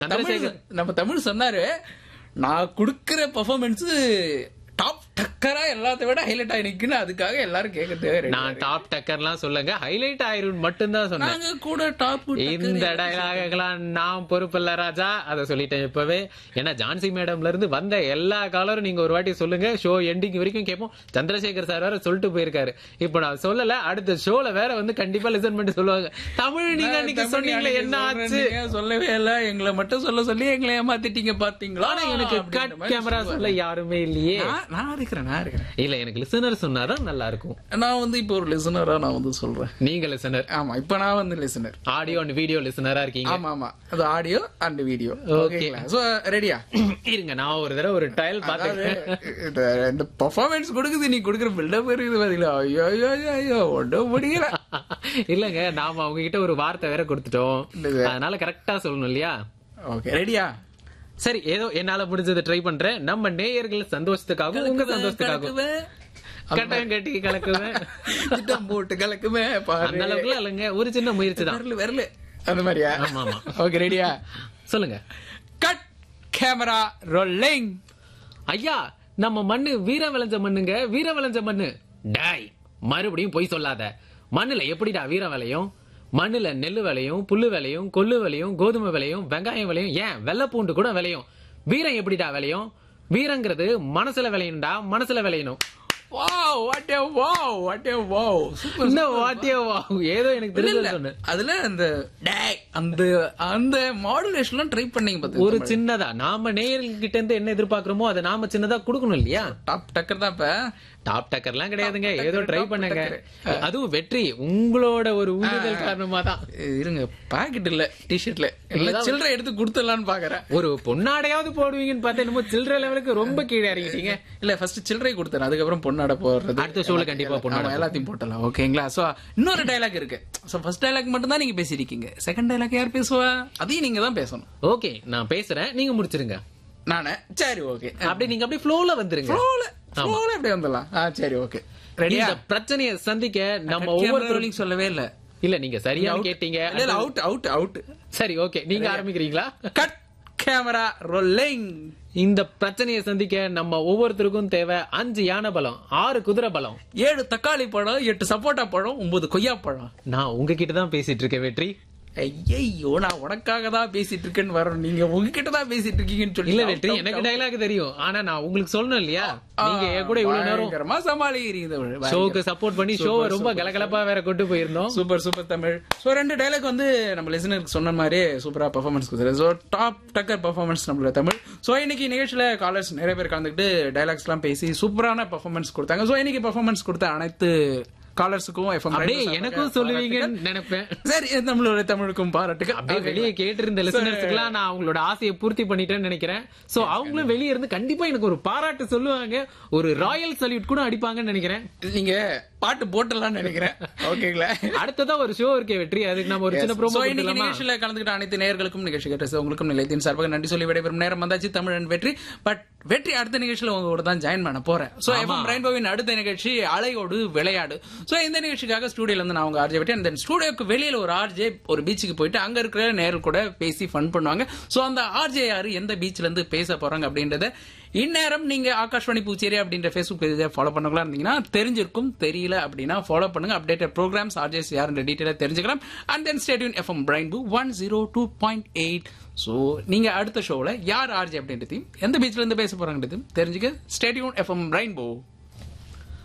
தமிழ் நம்ம தமிழ் சொன்னாரு நான் குடுக்கிற பெர்ஃபார்மன்ஸ் டாப் டக்கரா எல்லாத்த விட ஹைலைட் ஆகி நிக்குன்னு அதுக்காக எல்லாரும் கேட்கறது நான் டாப் டக்கர்லாம் சொல்லுங்க ஹைலைட் ஆயிரும் மட்டும்தான் சொன்னேன் நாங்க கூட டாப் இந்த டயலாகெல்லாம் நான் பொறுப்பில்ல ராஜா அதை சொல்லிட்டேன் இப்பவே ஏன்னா ஜான்சி மேடம்ல இருந்து வந்த எல்லா காலரும் நீங்க ஒரு வாட்டி சொல்லுங்க ஷோ எண்டிங் வரைக்கும் கேட்போம் சந்திரசேகர் சார் வேற சொல்லிட்டு போயிருக்காரு இப்போ நான் சொல்லல அடுத்த ஷோல வேற வந்து கண்டிப்பா லிசன் பண்ணி சொல்லுவாங்க தமிழ் நீங்க அன்னைக்கு சொன்னீங்களே என்ன ஆச்சு சொல்லவே இல்ல எங்களை மட்டும் சொல்ல சொல்லி எங்களை ஏமாத்திட்டீங்க பாத்தீங்களா ஆனா எனக்கு கட் கேமரா சொல்ல யாருமே இல்லையே நான் நான் இருக்கிறேன் நான் இருக்கிறேன் இல்ல எனக்கு லிசனர் சொன்னாதான் நல்லா இருக்கும் நான் வந்து இப்போ ஒரு லிசனரா நான் வந்து சொல்றேன் நீங்க லிசனர் ஆமா இப்போ நான் வந்து லிசனர் ஆடியோ அண்ட் வீடியோ லிசனரா இருக்கீங்க ஆமா ஆமா அது ஆடியோ அண்ட் வீடியோ Okay. ஓகேங்களா சோ ரெடியா இருங்க நான் ஒரு தடவை ஒரு ட்ரையல் பார்த்தேன் இந்த பெர்ஃபார்மன்ஸ் கொடுக்குது நீ கொடுக்குற பில்டப் இருக்குது பாத்தீங்களா ஐயோ ஐயோ ஐயோ, ஐயோ ஒன்றும் முடியல இல்லங்க நாம அவங்க கிட்ட ஒரு வார்த்தை வேற கொடுத்துட்டோம் இல்லைங்க. அதனால கரெக்டா சொல்லணும் இல்லையா ஓகே ரெடியா சரி ஏதோ என்னால முடிஞ்சதை ட்ரை பண்றேன் நம்ம நேயர்கள் சந்தோஷத்துக்காகவும் உங்க சந்தோஷத்துக்காகவும் கட்டாயம் கட்டி கலக்குவேன் திட்டம் போட்டு கலக்குமே பாரு அந்த அளவுக்கு இல்லைங்க ஒரு சின்ன முயற்சி தான் வரல வரல அந்த மாதிரியா ஆமா, ஆமா. ஓகே ரெடியா சொல்லுங்க கட் கேமரா ரோலிங் ஐயா நம்ம மண்ணு வீர விளைஞ்ச மண்ணுங்க வீர விளைஞ்ச மண்ணு டாய் மறுபடியும் பொய் சொல்லாத மண்ணுல எப்படிடா வீரம் விளையும் மண்ணுல நெல்லு விளையும் புல்லு விளையும் கொள்ளு விளையும் கோதுமை விளையும் வெங்காயம் விளையும் ஏன் வெள்ளைப்பூண்டு கூட விளையும் வீரம் எப்படிடா விளையும் வீரங்கிறது மனசுல விளையணும்டா மனசுல விளையணும் wow what a wow what a wow super இந்த வாட்டியோ ஏதோ எனக்கு தெரியல சொன்னேன் அதுல அந்த டேய் அந்த அந்த மாடுலேஷன்லாம் ட்ரை பண்ணீங்க பாத்து ஒரு சின்னதா நாம நேயர்கள் கிட்ட இருந்து என்ன எதிர்பார்க்கிறோமோ அதை நாம சின்னதா கொடுக்கணும் இல்லையா டாப் டக்கர் தான் இப்ப டாப் டக்கர்லாம் கிடையாதுங்க ஏதோ ட்ரை பண்ணுங்க அதுவும் வெற்றி உங்களோட ஒரு ஊடுதல் காரணமா தான் இருங்க பாக்கெட் இல்ல டிஷர்ட்ல இல்ல சில்லறை எடுத்து கொடுத்துடலாம்னு பாக்குறேன் ஒரு பொண்ணாடையாவது போடுவீங்கன்னு பார்த்தா என்னமோ சில்லற லெவலுக்கு ரொம்ப கீழே இறங்கிட்டீங்க இல்ல ஃபர்ஸ்ட் சில்லறை கொடுத்தேன் அதுக்கப்புறம் பொண்ணாட போடுறது அடுத்த ஷோல கண்டிப்பா பொண்ணாடை ஆமா, எல்லாத்தையும் போட்டலாம் ஓகேங்களா சோ இன்னொரு டைலாக் இருக்கு சோ ஃபர்ஸ்ட் டைலாக் மட்டும் தான் நீங்க பேசிருக்கீங்க செகண்ட் டைலாக் யார் பேசுவா அதையும் நீங்க தான் பேசணும் ஓகே நான் பேசுறேன் நீங்க முடிச்சிருங்க நானே சரி ஓகே அப்படியே நீங்க அப்படியே ஃப்ளோல வந்துருங்க ஃப்ளோல ஃப்ளோல அப்படியே வந்துடலாம் ஆ சரி ஓகே ரெடியா இந்த பிரச்சனையை சந்திக்க நம்ம ஒவ்வொரு ரோலிங் சொல்லவே இல்ல இல்ல நீங்க சரியா கேட்டீங்க இல்ல இல்ல அவுட் அவுட் அவுட் சரி ஓகே நீங்க ஆரம்பிக்கிறீங்களா கட் கேமரா ரோலிங் இந்த பிரச்சனையை சந்திக்க நம்ம ஒவ்வொருத்தருக்கும் தேவை அஞ்சு யானை பலம் ஆறு குதிரை பலம் ஏழு தக்காளி பழம் எட்டு சப்போட்டா பழம் ஒன்பது கொய்யா பழம் நான் உங்ககிட்ட தான் பேசிட்டு இருக்கேன் வெற்றி ஐயோ நான் உனக்காக தான் பேசிட்டு இருக்கேன்னு வரணும் நீங்க உங்ககிட்ட தான் பேசிட்டு இருக்கீங்கன்னு சொல்லி இல்ல வெற்றி எனக்கு டைலாக் தெரியும் ஆனா நான் உங்களுக்கு சொல்லணும் இல்லையா நீங்க என் கூட இவ்வளவு நேரம் பயங்கரமா சமாளிக்கிறீங்க ஷோக்கு சப்போர்ட் பண்ணி ஷோவை ரொம்ப கலகலப்பா வேற கொண்டு போயிருந்தோம் சூப்பர் சூப்பர் தமிழ் சோ ரெண்டு டைலாக் வந்து நம்ம லிசனருக்கு சொன்ன மாதிரி சூப்பரா பெர்ஃபார்மன்ஸ் கொடுத்தாரு சோ டாப் டக்கர் பெர்ஃபார்மன்ஸ் நம்மளோட தமிழ் சோ இன்னைக்கு நிகழ்ச்சியில காலர்ஸ் நிறைய பேர் கலந்துக்கிட்டு டைலாக்ஸ் எல்லாம் பேசி சூப்பரான பெர்ஃபார்மன்ஸ் கொடுத்தாங்க சோ இன்னைக்கு பெர்ஃபார்மன்ஸ் கொடுத்த அனைத்து காலர்ஸுக்கும் எஃப்எம் அப்படியே எனக்கும் சொல்லுவீங்கன்னு நினைப்பேன் சரி நம்மளோட தமிழுக்கும் பாராட்டுகள் அப்படியே வெளியே கேட்டிருந்த லிசனர்ஸ்க்குலாம் நான் அவங்களோட ஆசையை பூர்த்தி பண்ணிட்டேன்னு நினைக்கிறேன் சோ அவங்களும் வெளியே இருந்து கண்டிப்பா எனக்கு ஒரு பாராட்டு சொல்லுவாங்க ஒரு ராயல் சல்யூட் கூட அடிப்பாங்கன்னு நினைக்கிறேன் நீங்க பாட்டு போட்டலாம்னு நினைக்கிறேன் ஓகேங்களா அடுத்ததா ஒரு ஷோ இருக்கே வெற்றி அதுக்கு நம்ம ஒரு சின்ன So, ப்ரோமோ இன்னைக்கு நிகழ்ச்சியில கலந்துக்கிட்ட அனைத்து நேயர்களுக்கும் நிகழ்ச்சி கேட்ட உங்களுக்கும் நிலையத்தின் சார்பாக நன்றி சொல்லி விடைபெறும் நேரம் வந்தாச்சு தமிழன் வெற்றி பட் வெற்றி அடுத்த நிகழ்ச்சியில உங்க கூட தான் ஜாயின் பண்ண போறேன் சோ எஃப்எம் ரெயின்போவின் அடுத்த நிகழ்ச்சி அலையோடு விளையாடு சோ இந்த நிகழ்ச்சிக்காக ஸ்டூடியோல இருந்து நான் உங்க ஆர்ஜே வெட்டி அந்த ஸ்டூடியோக்கு வெளியில ஒரு ஆர்ஜே ஒரு பீச்சுக்கு போயிட்டு அங்க இருக்கிற நேரில் கூட பேசி ஃபன் பண்ணுவாங்க சோ அந்த ஆர்ஜே யாரு எந்த பீச்ல இருந்து பேச போறாங்க அப்படின்றத இந்நேரம் நீங்க ஆகாஷ்வாணி பூச்சேரி அப்படின்ற ஃபேஸ்புக் பேஜை ஃபாலோ பண்ணலாம் இருந்தீங்கன்னா தெரிஞ்சிருக்கும் தெரியல அப்படின்னா ஃபாலோ பண்ணுங்க அப்டேட்டட் ப்ரோக்ராம்ஸ் ஆர்ஜேஸ் யாருன்ற டீட்டெயிலாக தெரிஞ்சுக்கலாம் அண்ட் தென் ஸ்டேடியூன் எஃப்எம் பிரைன் பூ one zero two point eight so நீங்க அடுத்த ஷோவில் யார் ஆர்ஜே அப்படின்றதையும் எந்த பீச்ல இருந்து பேச போறாங்கன்றதையும் தெரிஞ்சுக்க ஸ்டேடியூன் எஃப்எம் பிரைன் பூ